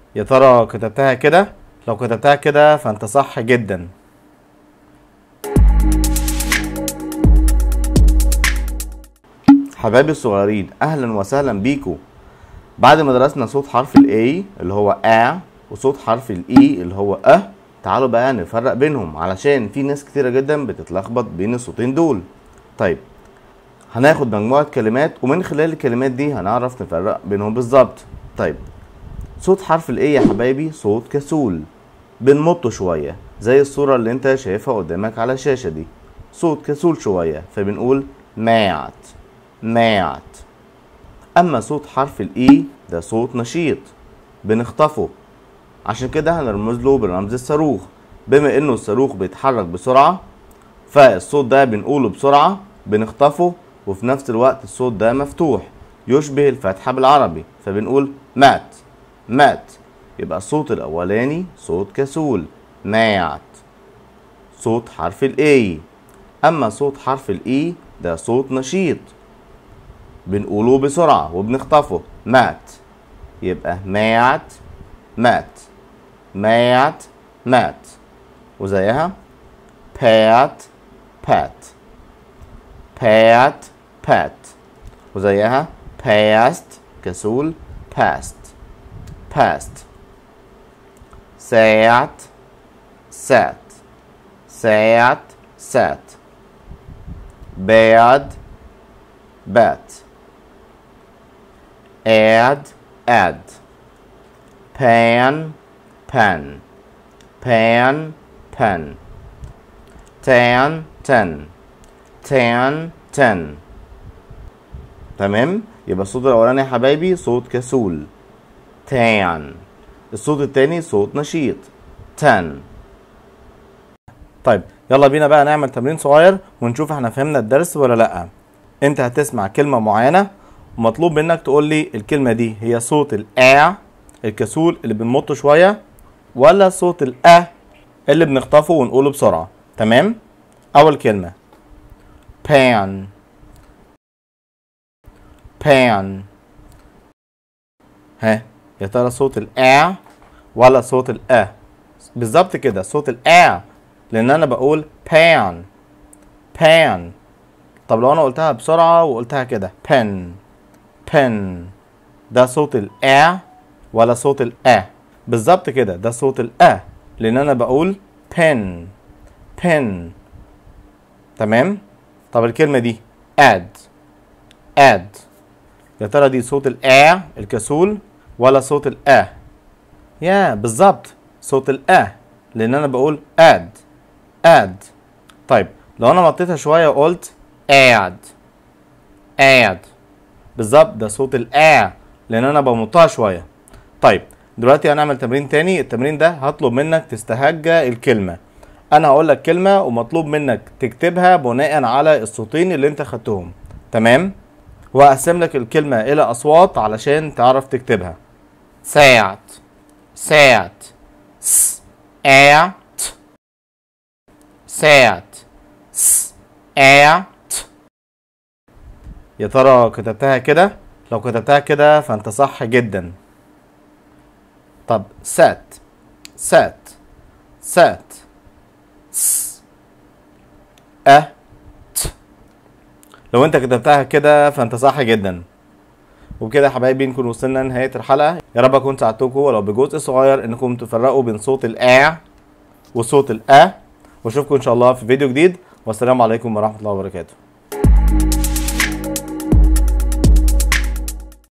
يا ترى كتبتها كده لو كتبتها كده فانت صح جدا حبايبي الصغيرين اهلا وسهلا بيكم بعد ما درسنا صوت حرف الاي اللي هو ا وصوت حرف الاي اللي هو ا تعالوا بقى نفرق بينهم علشان في ناس كتيرة جدا بتتلخبط بين الصوتين دول طيب هناخد مجموعة كلمات ومن خلال الكلمات دي هنعرف نفرق بينهم بالظبط طيب صوت حرف الاي يا حبايبي صوت كسول بنمطه شوية زي الصورة اللي انت شايفها قدامك على الشاشة دي صوت كسول شوية فبنقول ماعت ماعت اما صوت حرف الاي ده صوت نشيط بنخطفه عشان كده هنرمز له برمز الصاروخ بما انه الصاروخ بيتحرك بسرعة فالصوت ده بنقوله بسرعة بنخطفه وفي نفس الوقت الصوت ده مفتوح يشبه الفتحة بالعربي فبنقول مات مات يبقى الصوت الأولاني صوت كسول ماعت صوت حرف الاي أما صوت حرف الاي ده صوت نشيط بنقوله بسرعة وبنخطفه مات يبقى ماعت مات مات مات وزيها بات بات بات بات وزيها past كسول past past ساعت sat ساعت sat bad bat add add pan pan pan pan tan ten tan ten تمام يبقى الصوت الاولاني يا حبايبي صوت كسول تان الصوت التاني صوت نشيط تن طيب يلا بينا بقى نعمل تمرين صغير ونشوف احنا فهمنا الدرس ولا لا انت هتسمع كلمة معينة ومطلوب منك تقول لي الكلمة دي هي صوت الآ الكسول اللي بنمطه شوية ولا صوت الأ اللي بنخطفه ونقوله بسرعة تمام أول كلمة pan pan ها يا ترى صوت الآ ولا صوت الأ بالظبط كده صوت الآ لأن أنا بقول pan pan طب لو أنا قلتها بسرعة وقلتها كده pen pen ده صوت الآ ولا صوت الأ بالظبط كده ده صوت الأ لأن أنا بقول pen pen تمام طب الكلمة دي add add يا ترى دي صوت الآ الكسول ولا صوت الآ يا بالظبط صوت الآ لأن أنا بقول add add طيب لو أنا مطيتها شوية وقلت add add بالظبط ده صوت الآ لأن أنا بمطها شوية طيب دلوقتي هنعمل تمرين تاني التمرين ده هطلب منك تستهجى الكلمة أنا هقول لك كلمة ومطلوب منك تكتبها بناء على الصوتين اللي أنت خدتهم تمام وهقسم لك الكلمة إلى أصوات علشان تعرف تكتبها ساعت ساعت س آت ساعت س آت يا ترى كتبتها كده لو كتبتها كده فأنت صح جدا طب سات سات سات س أ ت لو انت كتبتها كده فانت صح جدا وبكده يا حبايبي نكون وصلنا لنهايه الحلقه يا رب اكون ساعدتكم ولو بجزء صغير انكم تفرقوا بين صوت الآ وصوت الأ واشوفكم ان شاء الله في فيديو جديد والسلام عليكم ورحمه الله وبركاته